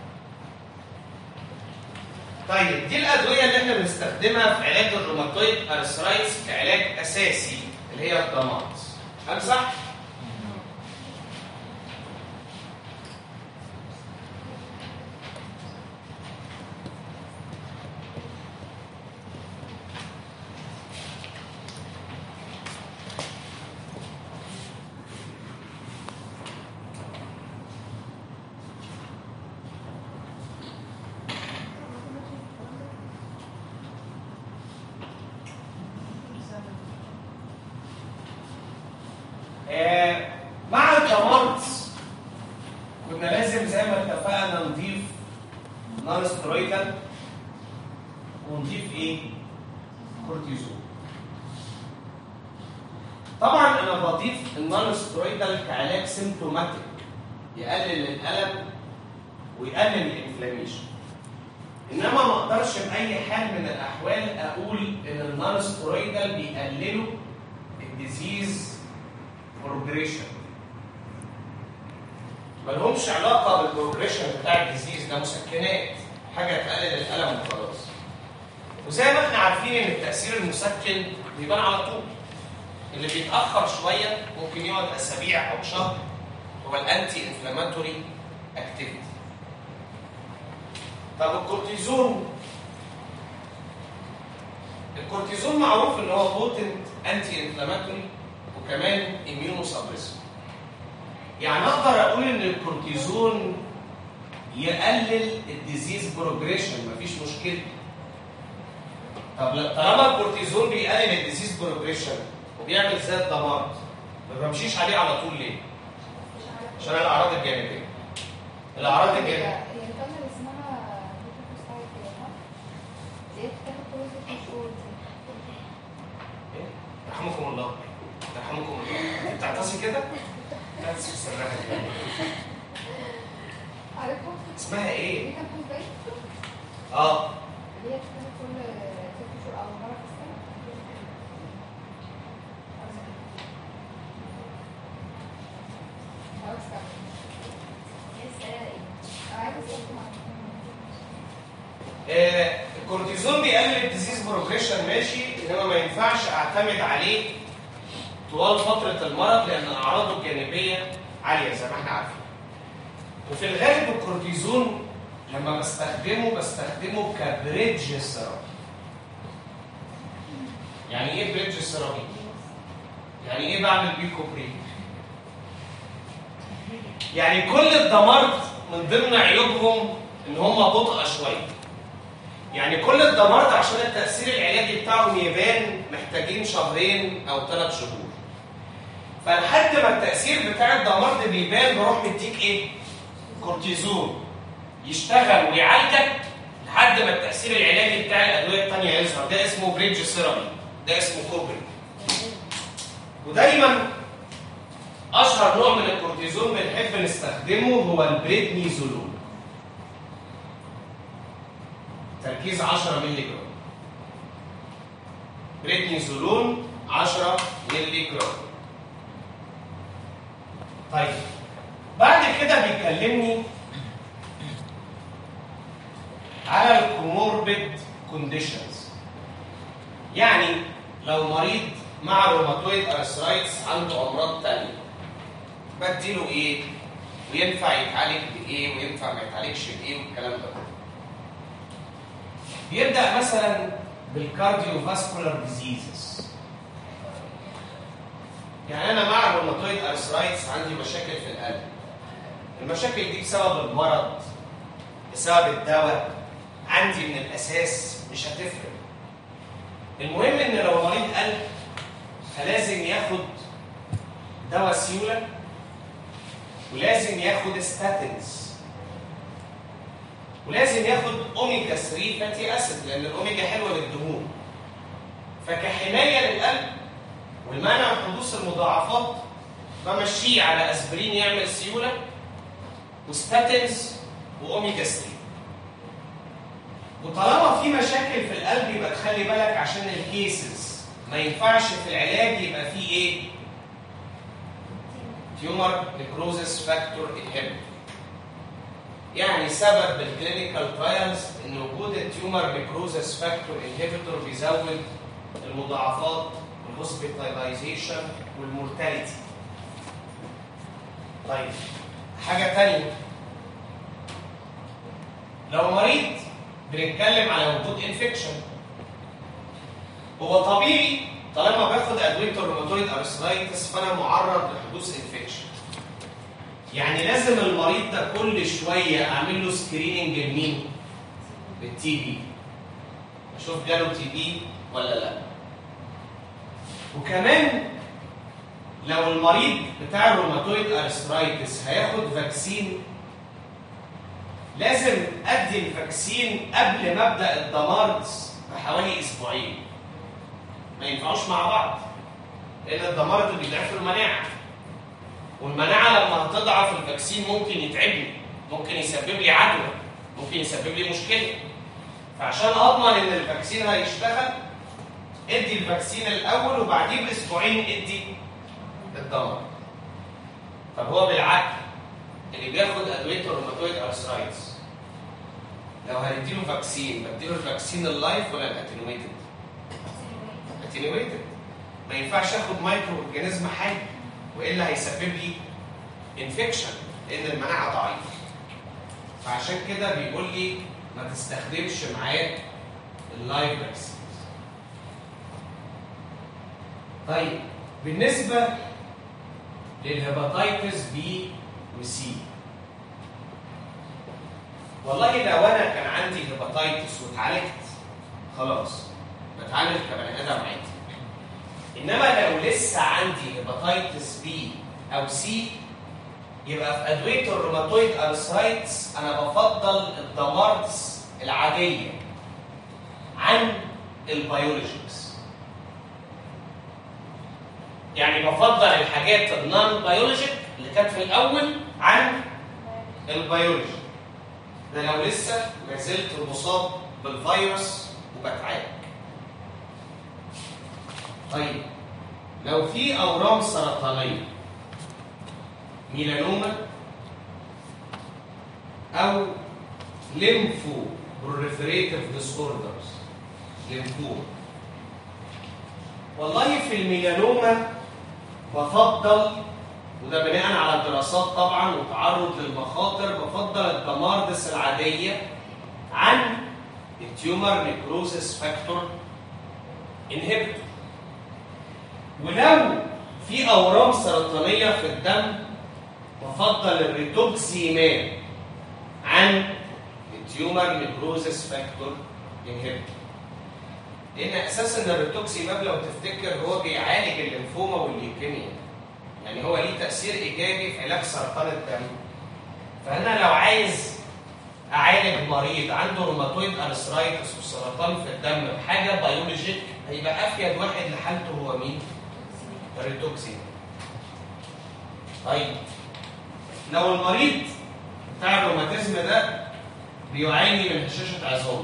طيب دي الادويه اللي احنا بنستخدمها في علاج الروماتويد ارثرايتس كعلاج اساسي اللي هي الضمات هل صح؟ آه، مع الضمات كنا لازم زي ما اتفقنا نضيف نون سترويدال ونضيف ايه؟ كورتيزون. طبعا انا بضيف النون سترويدال كعلاج سيمتوماتيك يقلل الالم ويقلل الانفلاميشن. انما ما اقدرش باي حال من الاحوال اقول ان النون سترويدال بيقللوا الديزيز بروجريشن ملهمش علاقه بالبروجريشن بتاع الديزيز ده مسكنات حاجه تقلل الالم وخلاص وزي ما احنا عارفين ان التاثير المسكن بيبان على طول اللي بيتاخر شويه ممكن يقعد اسابيع او شهر هو الانتي انفلاماتوري اكتيفيتي طب الكورتيزون الكورتيزون معروف ان هو بوتنت انتي انفلاماتوري وكمان اميونو سبريسور يعني اقدر اقول ان الكورتيزون يقلل الديزيز بروجريشن مفيش مشكله طب لا- طالما الكورتيزون بيقلل الديزيز بروجريشن وبيعمل زي الدمار ما بمشيش عليه على طول ليه؟ عشان الاعراض الجانبيه الاعراض الجانبيه هي الكاميرا اللي اسمها بيتوكوستايت كده صح؟ دي بتاخد كل ست شهور دي. إيه؟ يرحمكم الله يرحمكم الله انت بتعتصي كده؟ لا تسوي سرها كده. عارفها؟ اسمها ايه؟ دي كان كوزايت اه اللي هي بتاخد كل ست شهور او مرة في السنة خلاص كمل. أنا عايزة أسألكم عن آه، الكورتيزون بيقلل الديزيز بروجريشن ماشي انما ما ينفعش اعتمد عليه طوال فتره المرض لان اعراضه الجانبيه عاليه زي ما احنا عارفين. وفي الغالب الكورتيزون لما بستخدمه بستخدمه كبريدج ثيرابي. يعني ايه بريدج ثيرابي؟ يعني ايه بعمل بيه كوبري؟ يعني كل الدمار من ضمن عيوبهم ان هم بطء شويه. يعني كل الدمار ده عشان التأثير العلاجي بتاعهم يبان محتاجين شهرين أو ثلاث شهور. فلحد ما التأثير بتاع الدمار ده بيبان بروح مديك إيه؟ كورتيزون يشتغل ويعالجك لحد ما التأثير العلاجي بتاع الأدوية التانية يظهر ده اسمه بريدج ثيرابي ده اسمه كوبري. ودايما أشهر نوع من الكورتيزون بنحب نستخدمه هو البريدنيزولون. تركيز 10 مللي جرام بريدنيزولون 10 مللي جرام طيب بعد كده بيكلمني على الكوموربيد كونديشنز يعني لو مريض مع روماتويد ارثرايتس عنده امراض تانية بديله ايه وينفع يتعالج بايه وينفع ما يتعالجش بايه والكلام ده كله بيبدا مثلا بالكارديو فاسكولار ديزيزز يعني انا مع الروماتويد ارثرايتس عندي مشاكل في القلب المشاكل دي بسبب المرض بسبب الدواء عندي من الاساس مش هتفرق المهم ان لو مريض قلب دواء سيوله ولازم ياخد ستاتينز ولازم ياخد اوميجا 3 فاتي اسيد لان الاوميجا حلوه للدهون فكحمايه للقلب والمنع من حدوث المضاعفات بمشيه على اسبرين يعمل سيوله وستاتينز واوميجا 3 وطالما في مشاكل في القلب يبقى تخلي بالك عشان الكيسز ما ينفعش في العلاج يبقى فيه ايه؟ تيومر نيكروزس فاكتور انهبيتور يعني سبب بالكلينيكال ترايلز ان وجود التيومر نيكروزس فاكتور انهبيتور بيزود المضاعفات والهوسبيتاليزيشن والمورتاليتي طيب حاجه ثانيه لو مريض بنتكلم على وجود انفكشن هو طبيعي طالما باخد ادويه الروماتويد ارثرايتس فانا معرض لحدوث انفكشن يعني لازم المريض ده كل شويه اعمل له سكريننج لمين؟ للتي بي اشوف جاله تي بي ولا لا وكمان لو المريض بتاع الروماتويد ارثرايتس هياخد فاكسين لازم ادي الفاكسين قبل ما ابدا الدمار بحوالي اسبوعين ما ينفعوش مع بعض لان الدمار ده بيضعف المناعه والمناعه لما هتضعف الفاكسين ممكن يتعبني ممكن يسبب لي عدوى ممكن يسبب لي مشكله فعشان اضمن ان الفاكسين هيشتغل ادي الفاكسين الاول وبعديه باسبوعين ادي الدمار طب هو بالعقل اللي بياخد ادويه الروماتويد ارثرايتس لو هنديله فاكسين بديله الفاكسين اللايف ولا الاتنويتد؟ اتنويتد ما ينفعش اخد مايكرو اورجانيزم حي والا هيسبب لي انفكشن لان المناعه ضعيفه فعشان كده بيقول لي ما تستخدمش معاه اللايف فاكسين طيب بالنسبه للهيباتيتس بي وسي والله لو انا كان عندي هيباتيتس واتعالجت خلاص بتعالج كبني ادم عادي انما لو لسه عندي هيباتيتس بي او سي يبقى في ادويه الروماتويد ارثرايتس انا بفضل الدمارتس العاديه عن البيولوجيكس يعني بفضل الحاجات النون بيولوجيك اللي كانت في الاول عن البيولوجي ده لو لسه ما زلت مصاب بالفيروس وبتعالج طيب لو في اورام سرطانيه ميلانوما او ليمفو بروليفريتيف ديس اوردرز ليمفوما والله في الميلانوما بفضل وده بناء على الدراسات طبعا وتعرض للمخاطر بفضل الدماردس العاديه عن التيومر نيكروزس فاكتور انهبيتور ولو في اورام سرطانيه في الدم بفضل الريتوكسيماب عن التيومر نيكروزس فاكتور انهبيتور لان اساسا الريتوكسيماب لو تفتكر هو بيعالج الليمفوما والليوكيميا يعني هو ليه تاثير ايجابي في علاج سرطان الدم فانا لو عايز اعالج مريض عنده روماتويد ارثرايتس وسرطان في الدم بحاجه بيولوجيك هيبقى افيد واحد لحالته هو مين؟ الريتوكسين طيب لو المريض بتاع الروماتيزم ده بيعاني من هشاشه عظام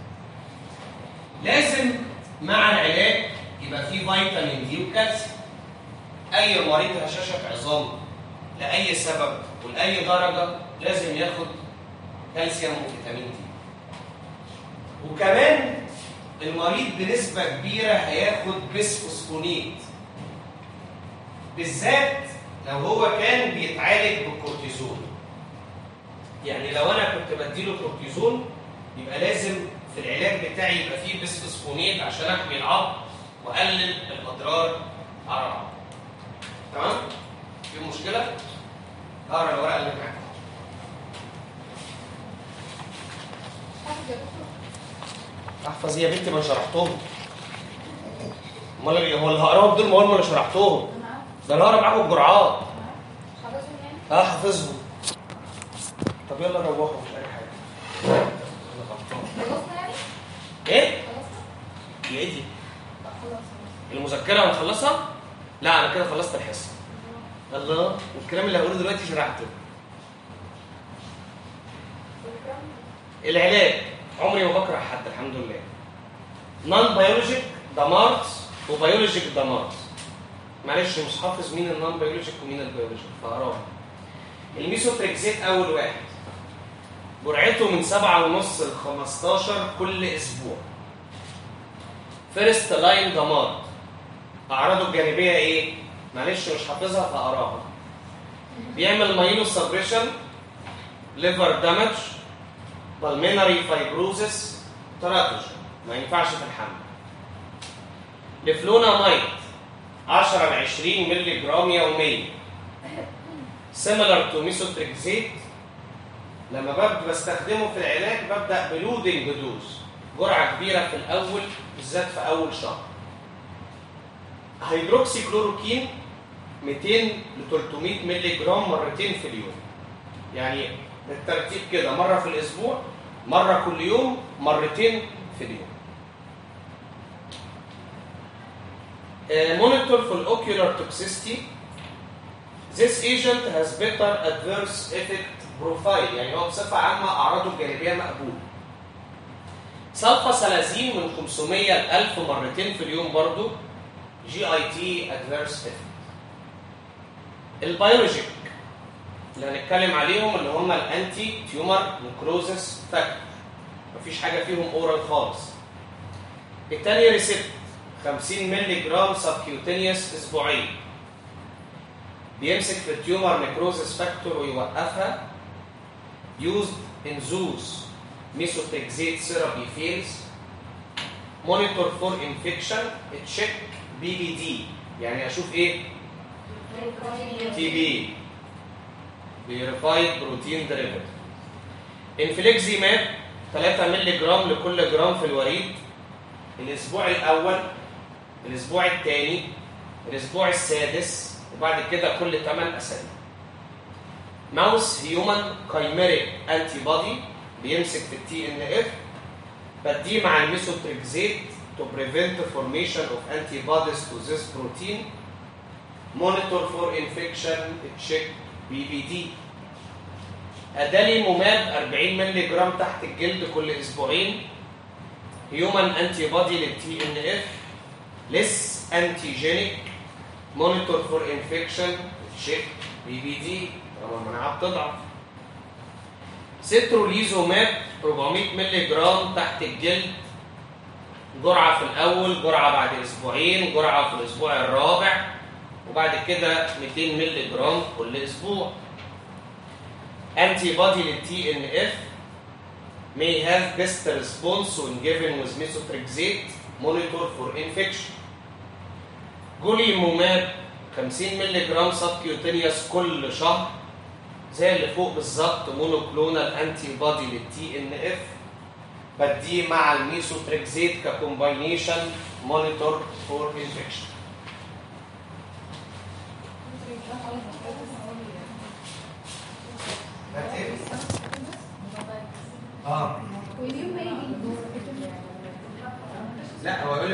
لازم مع العلاج يبقى فيه فيتامين دي وكالسيوم اي مريض هشاشه عظام لاي سبب ولاي درجه لازم ياخد كالسيوم وفيتامين دي وكمان المريض بنسبه كبيره هياخد بسفوسفونيت بالذات لو هو كان بيتعالج بالكورتيزون يعني لو انا كنت بديله كورتيزون يبقى لازم في العلاج بتاعي يبقى فيه بسفوسفونيت عشان احمي العظم واقلل الاضرار على العظم تمام في مشكله اقرا الورقه اللي معاك حافظ يا دكتور احفظ يا بنتي ما شرحتهم امال إيه؟ هو اللي هقراهم دول ما هم اللي شرحتهم انا عارف ده انا هقرا معاكم الجرعات حافظهم يعني اه حافظهم طب يلا روحوا مش اي حاجه أنا غلطان. خلصنا يعني ايه خلصنا يا ايه دي لا خلاص المذكره هنخلصها لا انا كده خلصت الحصه الله والكلام اللي هقوله دلوقتي شرحته العلاج عمري ما بكره حد الحمد لله نون بيولوجيك ده مارس وبيولوجيك ده مارس معلش مش حافظ مين النون بيولوجيك ومين البيولوجيك فقراها الميسوتريكسيت اول واحد جرعته من سبعة ونص ل 15 كل اسبوع فيرست لاين دمار اعراضه الجانبيه ايه معلش مش حافظها فقراها بيعمل مايلو سبريشن ليفر دامج بالمينري فايبروزس تراتوجين ما ينفعش في الحمل لفلونامايد 10 ل 20 مللي جرام يوميا سيميلر تو ميسوتريكزيت لما ببدا بستخدمه في العلاج ببدا بلودنج دوز جرعه كبيره في الاول بالذات في اول شهر هيدروكسي كلوروكين 200 ل 300 مللي جرام مرتين في اليوم يعني بالترتيب كده مره في الاسبوع مره كل يوم مرتين في اليوم مونيتور for ocular toxicity This agent has better adverse effect profile يعني هو بصفة عامة أعراضه الجانبية مقبولة. سلفا سلازين من 500 ل 1000 مرتين في اليوم برضو جي اي تي ادفيرس افكت. البيولوجيك اللي هنتكلم عليهم اللي هم الانتي تيومر نكروزس فاكتور. مفيش حاجة فيهم اورال خالص. التاني ريسبت 50 مللي جرام سبكيوتينيوس اسبوعيا. بيمسك في التيومر نكروزس فاكتور ويوقفها used in zoos methotrexate therapy fails monitor for infection check BBD يعني اشوف ايه تي بي Purified Protein Derivative انفليكزيماب 3 مللي جرام لكل جرام في الوريد الاسبوع الاول الاسبوع الثاني الاسبوع السادس وبعد كده كل 8 اسابيع ماوس هيومن كايميريك انتي بودي بيمسك في التي ان اف بديه مع الميثوتريكزيت to prevent the formation of antibodies to this protein monitor for infection check BBD ادالي موماد 40 مللي جرام تحت الجلد كل اسبوعين هيومن انتي بودي للتي ان اف لس انتيجينيك مونيتور فور انفكشن تشيك بي بي دي طالما المناعه بتضعف ستروليزوماب 400 مللي جرام تحت الجلد جرعه في الاول جرعه بعد اسبوعين جرعه في الاسبوع الرابع وبعد كده 200 مللي جرام كل اسبوع انتي بودي للتي ان اف may have best response when given with methotrexate monitor for infection جولي موماب 50 مللي جرام سبكيوتينيوس كل شهر زي اللي فوق بالظبط مونوكلونال انتي بودي للتي ان اف بديه مع الميثوتريكزيت ككومباينيشن مونيتور فور انفكشن اه Will you maybe لا هو يقول